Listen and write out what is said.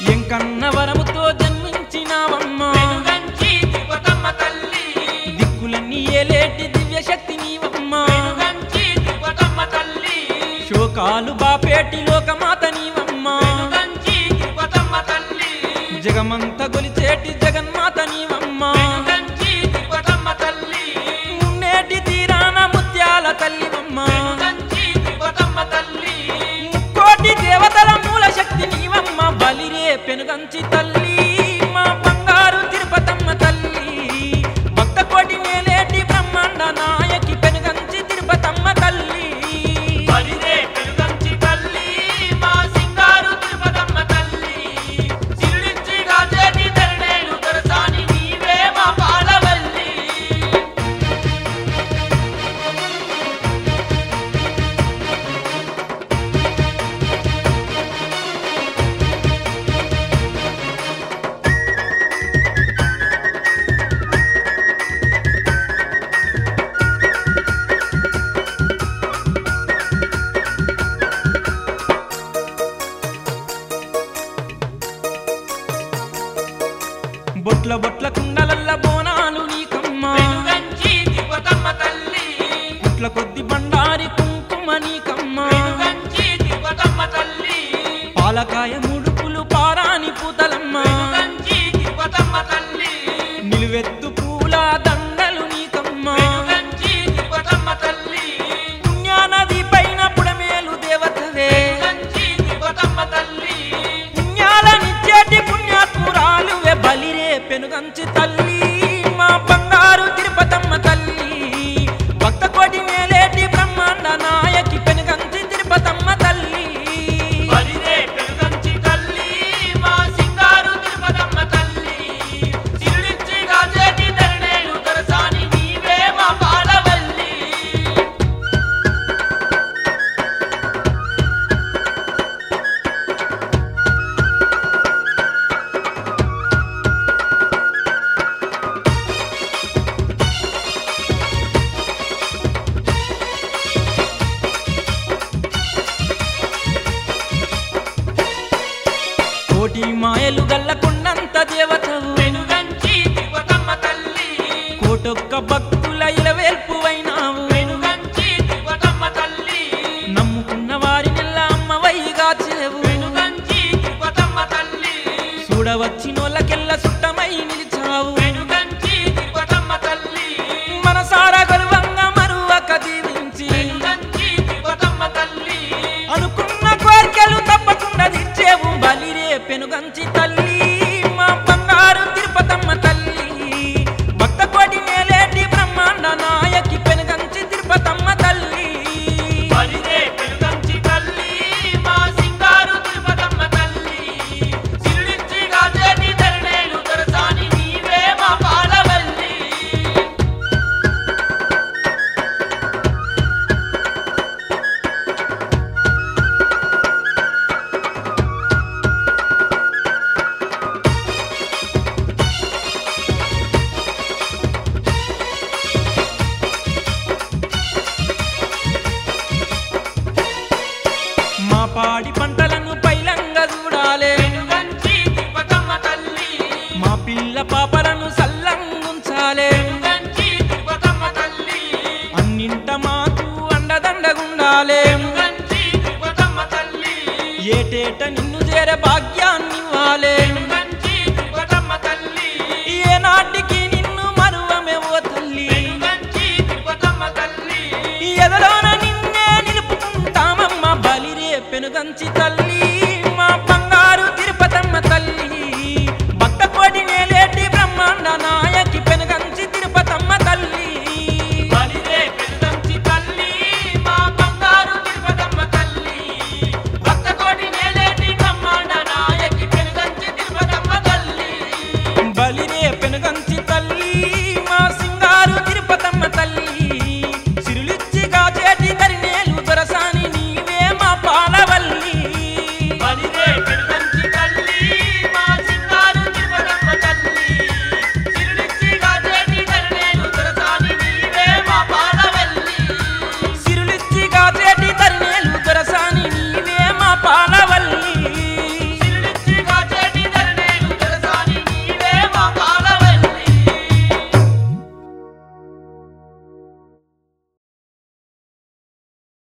ఎంకన్న వరముతో జన్మించినావమ్మా వెనుగంచి తిరుపతమ్మ తల్లి దిక్కులన్నీ ఏలేటి దివ్య శక్తి నీవమ్మా వెనుగంచి తిరుపతమ్మ తల్లి శోకాలు బాపేటి లోకమాత నీవమ్మా వెనుగంచి తిరుపతమ్మ తల్లి జగమంత గొలిచేటి జగన్మాత నీవమ్మా వెనుగంచి తిరుపతమ్మ తల్లి మున్నేటి తీరాన ముత్యాల తల్లివమ్మా వెనుగంచి తిరుపతమ్మ తల్లి ముక్కోటి దేవతల మూల శక్తి నీవమ్మ బలిరే పెనుగంచి తల్లి మా బంగారు తిరుపతమ్మ తల్లి భక్త కోటి నేలేటి బ్రహ్మాండ నాయకి పెనుగంచి తిరుపతమ్మ తల్లి బలిరే వెనుగంచి తల్లి మా సింగారు తిరుపతమ్మ తల్లి సిరులిచ్చి గాచేటి తెరనేలు దొరసాని నీవే మా పాలవల్లి బొట్ల బొట్ల కుండలల్ల బోనాలు నీకమ్మా వెనుగంచి తిరుపతమ్మ తల్లి పుట్ల కొద్ది బండారి కుంకుమ నీకమ్మా వెనుగంచి తిరుపతమ్మ తల్లి పాలకాయ ముడుపులు పారాని పూతలమ్మా వెనుగంచి తిరుపతమ్మ తల్లి నిలువెత్తు పూల దండలు నీకమ్మా వెనుగంచి తిరుపతమ్మ తల్లి పుణ్యానది పైన పుడమేలు దేవతవే వెనుగంచి తిరుపతమ్మ తల్లి పుణ్యాలనిచ్చేటి పుణ్యాత్మురాలు బలిరే పెనుగంచి తల్లి మా బంగారు తిరుపతమ్మ తల్లి భక్త కోటి నేలేటి బ్రహ్మాండ నాయకి పెనుగంచి తిరుపతమ్మ తల్లి బలిరే వెనుగంచి తల్లి మా సింగారు తిరుపతమ్మ తల్లి సిరులిచ్చి గాచేటి తెరనేలు దొరసాని నీవే మా పాలవల్లి కోటి మాయలు గల్ల కొండంత దేవతవు